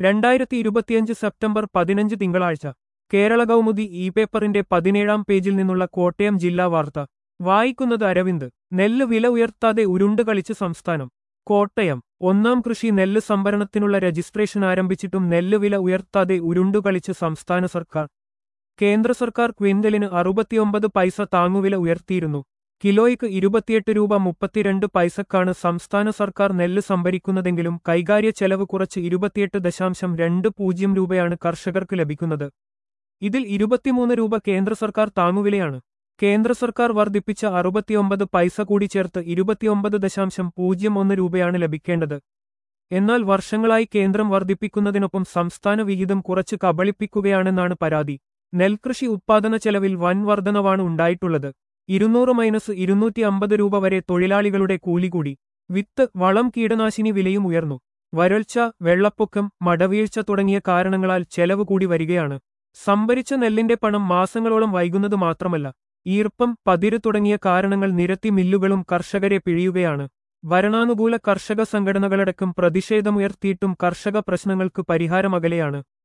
രണ്ടായിരത്തി ഇരുപത്തിയഞ്ച് സെപ്റ്റംബർ പതിനഞ്ച് തിങ്കളാഴ്ച കേരള കൗമുദി ഇ പേപ്പറിന്റെ പതിനേഴാം പേജിൽ നിന്നുള്ള കോട്ടയം ജില്ലാ വാർത്ത വായിക്കുന്നത് അരവിന്ദ് നെല്ല് വില ഉയർത്താതെ ഉരുണ്ടുകളിച്ച് സംസ്ഥാനം കോട്ടയം ഒന്നാം കൃഷി നെല്ല് സംഭരണത്തിനുള്ള രജിസ്ട്രേഷൻ ആരംഭിച്ചിട്ടും നെല്ല് വില ഉയർത്താതെ ഉരുണ്ടുകളിച്ച് സംസ്ഥാന സർക്കാർ കേന്ദ്ര സർക്കാർ ക്വിന്റലിന് അറുപത്തിയൊമ്പത് പൈസ താങ്ങുവില ഉയർത്തിയിരുന്നു കിലോയ്ക്ക് ഇരുപത്തിയെട്ട് രൂപ മുപ്പത്തിരണ്ട് പൈസക്കാണ് സംസ്ഥാന സർക്കാർ നെല്ല് സംഭരിക്കുന്നതെങ്കിലും കൈകാര്യ ചെലവ് കുറച്ച് ഇരുപത്തിയെട്ട് ദശാംശം രണ്ട് പൂജ്യം രൂപയാണ് കർഷകർക്ക് ലഭിക്കുന്നത് ഇതിൽ ഇരുപത്തിമൂന്ന് രൂപ കേന്ദ്ര സർക്കാർ താങ്ങുവിലയാണ് കേന്ദ്ര സർക്കാർ വർദ്ധിപ്പിച്ച അറുപത്തിയൊമ്പത് പൈസ കൂടി ചേർത്ത് ഇരുപത്തിയൊമ്പത് ദശാംശം പൂജ്യം ഒന്ന് രൂപയാണ് ലഭിക്കേണ്ടത് എന്നാൽ വർഷങ്ങളായി കേന്ദ്രം വർദ്ധിപ്പിക്കുന്നതിനൊപ്പം സംസ്ഥാന വിഹിതം കുറച്ച് കബളിപ്പിക്കുകയാണെന്നാണ് പരാതി നെൽകൃഷി ഉത്പാദന ചെലവിൽ വൻ വർധനവാണ് ഉണ്ടായിട്ടുള്ളത് ഇരുന്നൂറ് മൈനസ് ഇരുന്നൂറ്റി അമ്പത് രൂപ വരെ തൊഴിലാളികളുടെ കൂലി കൂടി വിത്ത് വളം കീടനാശിനി വിലയും ഉയർന്നു വരൾച്ച വെള്ളപ്പൊക്കം മടവീഴ്ച തുടങ്ങിയ കാരണങ്ങളാൽ ചെലവ് കൂടി വരികയാണ് സംഭരിച്ച നെല്ലിന്റെ പണം മാസങ്ങളോളം വൈകുന്നത് മാത്രമല്ല ഈർപ്പം പതിര് തുടങ്ങിയ കാരണങ്ങൾ നിരത്തി മില്ലുകളും കർഷകരെ പിഴിയുകയാണ് ഭരണാനുകൂല കർഷക സംഘടനകളടക്കം പ്രതിഷേധമുയർത്തിയിട്ടും കർഷക പ്രശ്നങ്ങൾക്ക് പരിഹാരമകലെയാണ്